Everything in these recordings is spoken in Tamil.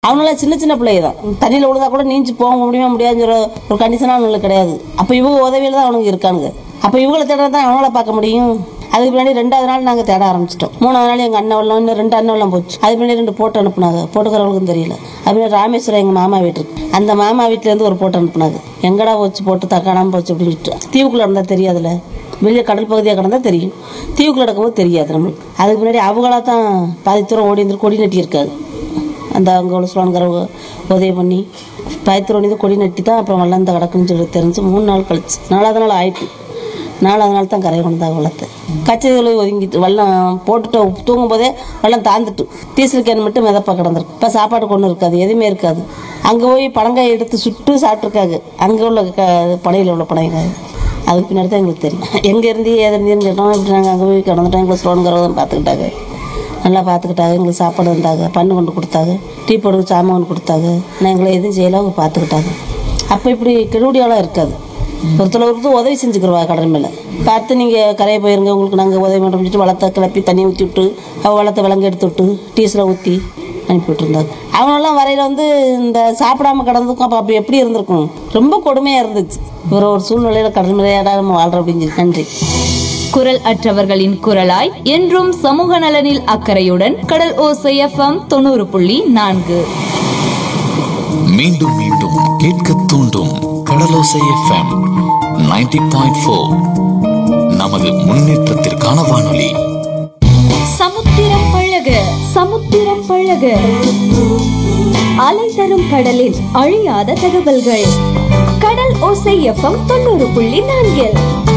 அவனால சின்ன சின்ன பிள்ளைங்க தான் தண்ணியில் விழுந்தா கூட நீஞ்சி போக முடியுமா முடியாதுங்கிற ஒரு கண்டிஷனாக அவனுக்கு கிடையாது அப்போ இவங்க உதவியில் தான் அவனுக்கு இருக்கானுங்க அப்போ இவங்களை தேட தான் அவனால பார்க்க முடியும் அதுக்கு பின்னாடி ரெண்டாவது நாள் நாங்கள் தேட ஆரம்பிச்சிட்டோம் மூணாவது நாள் எங்கள் அண்ணன் வெள்ளம் இன்னும் ரெண்டு அண்ணன் வெள்ளம் போச்சு அதுக்கு பின்னாடி ரெண்டு போட்டு அனுப்புனாங்க போட்டுக்கிறவங்களுக்கும் தெரியல அது ராமேஸ்வரம் எங்கள் மாமா வீட்டுக்கு அந்த மாமா வீட்டிலேருந்து ஒரு போட்டு அனுப்புனாங்க எங்கடா போச்சு போட்டு தக்காடாமல் போச்சு அப்படின்னு சொல்லிட்டு தீவுக்குள்ளே இருந்தால் தெரியாதுல்ல வெளியே கடல் பகுதியாக கிடந்தா தெரியும் தீவுக்குள்ள நடக்கும்போது தெரியாது நம்மளுக்கு அதுக்கு முன்னாடி அவங்களா தான் பாதி தூரம் ஓடி இருந்து கொடி நட்டியிருக்காது அந்த அவங்க உள்ள சொல்லுவாங்கிறவங்க உதவி பண்ணி பாதி தூரம் ஓடி கொடி நட்டி தான் அப்புறம் வெள்ளம் இந்த கிடக்குன்னு சொல்லி தெரிஞ்சு மூணு நாள் கழிச்சு நாலாவது நாள் ஆயிட்டு நாலாவது நாள் தான் கரையை கொண்டாங்க வெள்ளத்தை கச்சைகளை ஒதுங்கிட்டு வெள்ளம் போட்டுட்டு தூங்கும் போதே வெள்ளம் தாந்துட்டு டீசல் கேன் மட்டும் மிதப்பா கிடந்திருக்கு இப்போ சாப்பாடு கொண்டு இருக்காது எதுவுமே இருக்காது அங்கே போய் பனங்காய் எடுத்து சுட்டு சாப்பிட்ருக்காங்க அங்கே உள்ள க படையில் உள்ள படையங்க அதுக்கு பின்னாடி தான் எங்களுக்கு தெரியும் எங்கே இருந்து ஏது இருந்தீன்னு கேட்டோம் இப்படி நாங்கள் அங்கே போய் கிடந்துட்டோம் எங்களை ஸ்லோனுங்கிறத பார்த்துக்கிட்டாங்க நல்லா பார்த்துக்கிட்டாங்க எங்களுக்கு சாப்பாடு வந்தாங்க பண்ணு கொண்டு கொடுத்தாங்க டீ போடு சாமான் கொண்டு கொடுத்தாங்க நான் எங்களை எதுவும் செய்யல அவங்க பார்த்துக்கிட்டாங்க அப்போ இப்படி கெடுபடியாலாம் இருக்காது ஒருத்தர் ஒருத்தர் உதவி செஞ்சுக்கிறவா கடல் மேலே பார்த்து நீங்கள் கரையை போயிருங்க உங்களுக்கு நாங்கள் உதவி பண்ணுறோம் சொல்லிட்டு வளத்தை கிளப்பி தண்ணி ஊற்றி விட்டு அவள் வளத்தை விலங்கு எடுத்து விட்டு டீசலை ஊற்றி அனுப்பி விட்டுருந்தாங்க அவனெல்லாம் வரையில வந்து இந்த சாப்பிடாம கிடந்ததுக்கும் அப்போ அப்படி எப்படி இருந்திருக்கும் ரொம்ப கொடுமையாக இருந்துச்சு ஒரு ஒரு சூழ்நிலையில் கடல் மேலையாடா நம்ம வாழ்கிறோம் அப்படின்னு சொல்லி நன்றி குரல் அற்றவர்களின் குரலாய் என்றும் சமூக நலனில் அக்கறையுடன் கடல் ஓசை எஃப்எம் தொண்ணூறு புள்ளி நான்கு மீண்டும் மீண்டும் கேட்க தூண்டும் கடலோசை எஃப்எம் 90.4 பாயிண்ட் ஃபோர் நமது முன்னேற்றத்திற்கான வானொலி சமுத்திரம் பழக சமுத்திரம் பழக அலை தரும் கடலில் அழியாத தகவல்கள் கடல் ஓசை எஃப்எம் தொண்ணூறு புள்ளி நான்கில்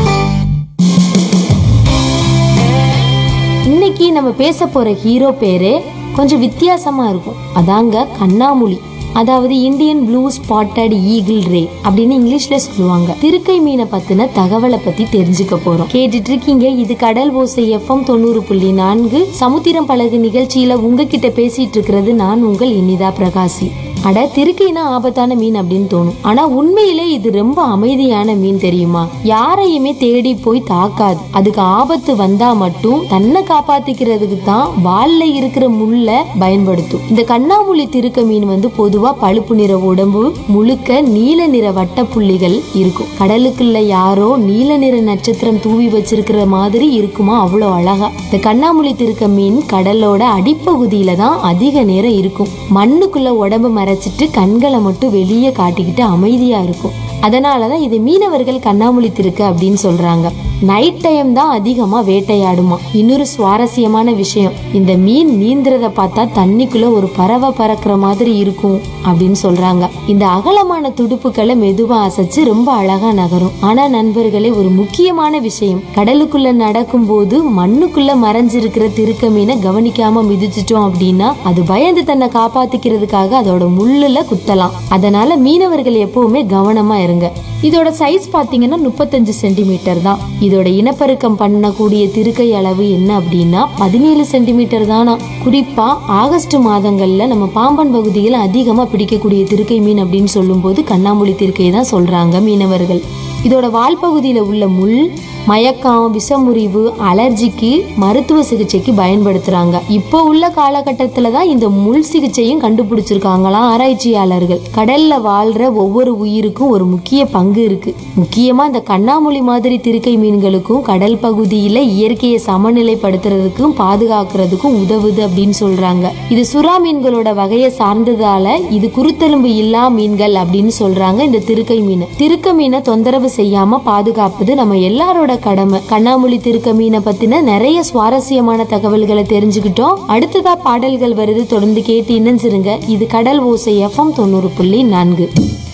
இன்னைக்கு நம்ம பேச போற ஹீரோ பேரு கொஞ்சம் வித்தியாசமா இருக்கும் அதாங்க கண்ணாமூலி அதாவது Indian blue spotted eagle ray அப்படின்னு இங்கிலீஷ்ல சொல்லுவாங்க திருக்கை மீனை பத்தின தகவலை பத்தி தெரிஞ்சுக்க போறோம் கேட்டுட்டு இருக்கீங்க இது கடல் ஓசை எஃப்எம் தொண்ணூறு புள்ளி நான்கு சமுத்திரம் பழகு நிகழ்ச்சியில உங்ககிட்ட பேசிட்டு இருக்கிறது நான் உங்கள் இனிதா பிரகாசி அட திருக்கைனா ஆபத்தான மீன் அப்படின்னு தோணும் ஆனா உண்மையிலே இது ரொம்ப அமைதியான மீன் தெரியுமா யாரையுமே தேடி போய் தாக்காது அதுக்கு ஆபத்து வந்தா மட்டும் தன்னை காப்பாத்திக்கிறதுக்கு தான் வால்ல இருக்கிற முள்ள பயன்படுத்தும் இந்த கண்ணாமூலி திருக்க மீன் வந்து பொதுவா பழுப்பு நிற உடம்பு முழுக்க நீல நிற வட்ட புள்ளிகள் இருக்கும் கடலுக்குள்ள யாரோ நீல நிற நட்சத்திரம் தூவி வச்சிருக்கிற மாதிரி இருக்குமா அவ்வளோ அழகா இந்த கண்ணாமூலி திருக்க மீன் கடலோட அடிப்பகுதியில தான் அதிக நேரம் இருக்கும் மண்ணுக்குள்ள உடம்பு மறைச்சிட்டு கண்களை மட்டும் வெளியே காட்டிக்கிட்டு அமைதியா இருக்கும் அதனாலதான் இது மீனவர்கள் கண்ணாமூலி திருக்கு அப்படின்னு சொல்றாங்க நைட் டைம் தான் அதிகமா வேட்டையாடுமா இன்னொரு சுவாரஸ்யமான விஷயம் இந்த மீன் நீந்துறத பார்த்தா தண்ணிக்குள்ள ஒரு பறவை பறக்கிற மாதிரி இருக்கும் அப்படின்னு சொல்றாங்க இந்த அகலமான துடுப்புகளை மெதுவா அசைச்சு ரொம்ப அழகா நகரும் ஆனா நண்பர்களே ஒரு முக்கியமான விஷயம் கடலுக்குள்ள நடக்கும் போது மண்ணுக்குள்ள மறைஞ்சிருக்கிற திருக்க மீனை கவனிக்காம மிதிச்சிட்டோம் அப்படின்னா அது பயந்து தன்னை காப்பாத்திக்கிறதுக்காக அதோட முள்ளுல குத்தலாம் அதனால மீனவர்கள் எப்பவுமே கவனமா இருங்க இதோட சைஸ் பாத்தீங்கன்னா முப்பத்தஞ்சு சென்டிமீட்டர் தான் இதோட இனப்பெருக்கம் பண்ணக்கூடிய திருக்கை அளவு என்ன அப்படின்னா பதினேழு சென்டிமீட்டர் தானா குறிப்பா ஆகஸ்ட் மாதங்கள்ல நம்ம பாம்பன் பகுதியில் அதிகமா பிடிக்கக்கூடிய திருக்கை மீன் அப்படின்னு சொல்லும்போது கண்ணாமூலி திருக்கை தான் சொல்றாங்க மீனவர்கள் இதோட வால் பகுதியில உள்ள முள் மயக்கம் விஷமுறிவு அலர்ஜிக்கு மருத்துவ சிகிச்சைக்கு பயன்படுத்துறாங்க இப்போ உள்ள காலகட்டத்துல தான் இந்த முள் சிகிச்சையும் கண்டுபிடிச்சிருக்காங்களாம் ஆராய்ச்சியாளர்கள் கடல்ல வாழ்ற ஒவ்வொரு உயிருக்கும் ஒரு முக்கிய பங்கு இருக்கு முக்கியமா இந்த கண்ணாமூலி மாதிரி திருக்கை மீன்களுக்கும் கடல் பகுதியில இயற்கையை சமநிலைப்படுத்துறதுக்கும் பாதுகாக்கிறதுக்கும் உதவுது அப்படின்னு சொல்றாங்க இது சுறா மீன்களோட வகையை சார்ந்ததால இது குருத்தெலும்பு இல்லா மீன்கள் அப்படின்னு சொல்றாங்க இந்த திருக்கை மீன் திருக்க மீனை தொந்தரவு செய்யாம பாதுகாப்பது நம்ம எல்லாரோட கடமை கண்ணாமூலி திருக்க மீனை பத்தின நிறைய சுவாரஸ்யமான தகவல்களை தெரிஞ்சுக்கிட்டோம் அடுத்ததா பாடல்கள் வருது தொடர்ந்து கேட்டு இணைஞ்சிருங்க இது கடல் ஓசை எஃப்எம் தொண்ணூறு புள்ளி நான்கு